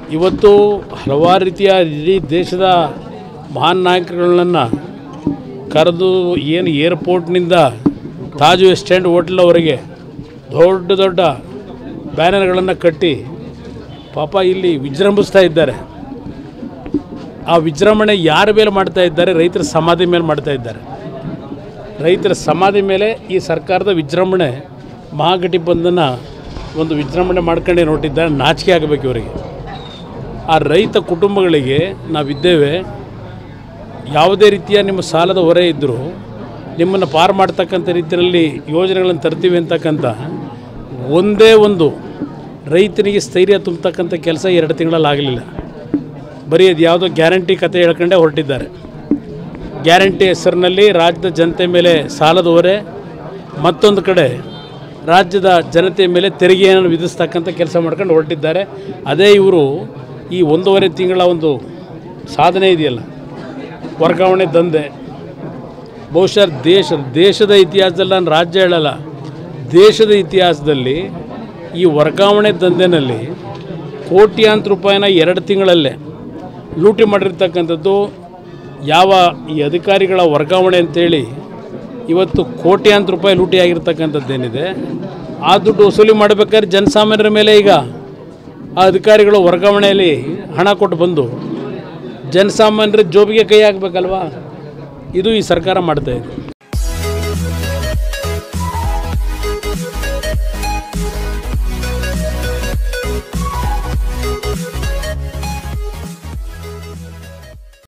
ಇವತ್ತು ಹಲವಾರು ರೀತಿಯ ಇಡೀ ದೇಶದ ಮಹಾನ್ ನಾಯಕರುಗಳನ್ನು ಕರೆದು ಏನು ಏರ್ಪೋರ್ಟ್ನಿಂದ ತಾಜ್ ವೆಸ್ಟ್ ಎಂಡ್ ಹೋಟ್ಲವರೆಗೆ ದೊಡ್ಡ ದೊಡ್ಡ ಬ್ಯಾನರ್ಗಳನ್ನು ಕಟ್ಟಿ ಪಾಪ ಇಲ್ಲಿ ವಿಜೃಂಭಿಸ್ತಾ ಇದ್ದಾರೆ ಆ ವಿಜೃಂಭಣೆ ಯಾರ ಮೇಲೆ ಮಾಡ್ತಾ ಇದ್ದಾರೆ ರೈತರ ಸಮಾಧಿ ಮೇಲೆ ಮಾಡ್ತಾ ಇದ್ದಾರೆ ರೈತರ ಸಮಾಧಿ ಮೇಲೆ ಈ ಸರ್ಕಾರದ ವಿಜೃಂಭಣೆ ಮಹಾಗಠಬಂಧನ ಒಂದು ವಿಜೃಂಭಣೆ ಮಾಡ್ಕೊಂಡೇ ನೋಟಿದ್ದಾರೆ ನಾಚಿಕೆ ಆಗಬೇಕು ಇವರಿಗೆ ಆ ರೈತ ಕುಟುಂಬಗಳಿಗೆ ನಾವಿದ್ದೇವೆ ಯಾವುದೇ ರೀತಿಯ ನಿಮ್ಮ ಸಾಲದ ಹೊರೆ ಇದ್ದರೂ ನಿಮ್ಮನ್ನು ಪಾರು ಮಾಡ್ತಕ್ಕಂಥ ರೀತಿಯಲ್ಲಿ ಯೋಜನೆಗಳನ್ನು ತರ್ತೀವಿ ಅಂತಕ್ಕಂಥ ಒಂದೇ ಒಂದು ರೈತನಿಗೆ ಸ್ಥೈರ್ಯ ತುಂಬತಕ್ಕಂಥ ಕೆಲಸ ಎರಡು ತಿಂಗಳಲ್ಲಿ ಆಗಲಿಲ್ಲ ಬರೀ ಅದು ಯಾವುದೋ ಗ್ಯಾರಂಟಿ ಕತೆ ಹೇಳ್ಕೊಂಡೇ ಹೊರಟಿದ್ದಾರೆ ಗ್ಯಾರಂಟಿ ಹೆಸರಿನಲ್ಲಿ ರಾಜ್ಯದ ಜನತೆ ಮೇಲೆ ಸಾಲದ ಹೊರೆ ಮತ್ತೊಂದು ಕಡೆ ರಾಜ್ಯದ ಜನತೆಯ ಮೇಲೆ ತೆರಿಗೆಯನ್ನು ವಿಧಿಸ್ತಕ್ಕಂಥ ಕೆಲಸ ಮಾಡ್ಕೊಂಡು ಹೊರಟಿದ್ದಾರೆ ಅದೇ ಇವರು ಈ ಒಂದೂವರೆ ತಿಂಗಳ ಒಂದು ಸಾಧನೆ ಇದೆಯಲ್ಲ ವರ್ಗಾವಣೆ ದಂಧೆ ಬಹುಶಃ ದೇಶ ದೇಶದ ಇತಿಹಾಸದಲ್ಲಿ ನಾನು ರಾಜ್ಯ ಹೇಳಲ್ಲ ದೇಶದ ಇತಿಹಾಸದಲ್ಲಿ ಈ ವರ್ಗಾವಣೆ ದಂಧೆನಲ್ಲಿ ಕೋಟ್ಯಾಂತರ ರೂಪಾಯಿನ ಎರಡು ತಿಂಗಳಲ್ಲೇ ಲೂಟಿ ಮಾಡಿರ್ತಕ್ಕಂಥದ್ದು ಯಾವ ಈ ಅಧಿಕಾರಿಗಳ ವರ್ಗಾವಣೆ ಅಂತೇಳಿ ಇವತ್ತು ಕೋಟ್ಯಾಂತರ ರೂಪಾಯಿ ಲೂಟಿ ಆಗಿರ್ತಕ್ಕಂಥದ್ದೇನಿದೆ ಆ ದುಡ್ಡು ವಸೂಲಿ ಮಾಡಬೇಕಾದ್ರೆ ಜನಸಾಮಾನ್ಯರ ಮೇಲೆ ಈಗ ಆ ಅಧಿಕಾರಿಗಳು ವರ್ಗಾವಣೆಯಲ್ಲಿ ಹಣ ಕೊಟ್ಟು ಬಂದು ಜನಸಾಮಾನ್ಯರ ಜೋಬಿಗೆ ಕೈ ಹಾಕಬೇಕಲ್ವಾ ಇದು ಈ ಸರ್ಕಾರ ಮಾಡ್ತಾ ಇದೆ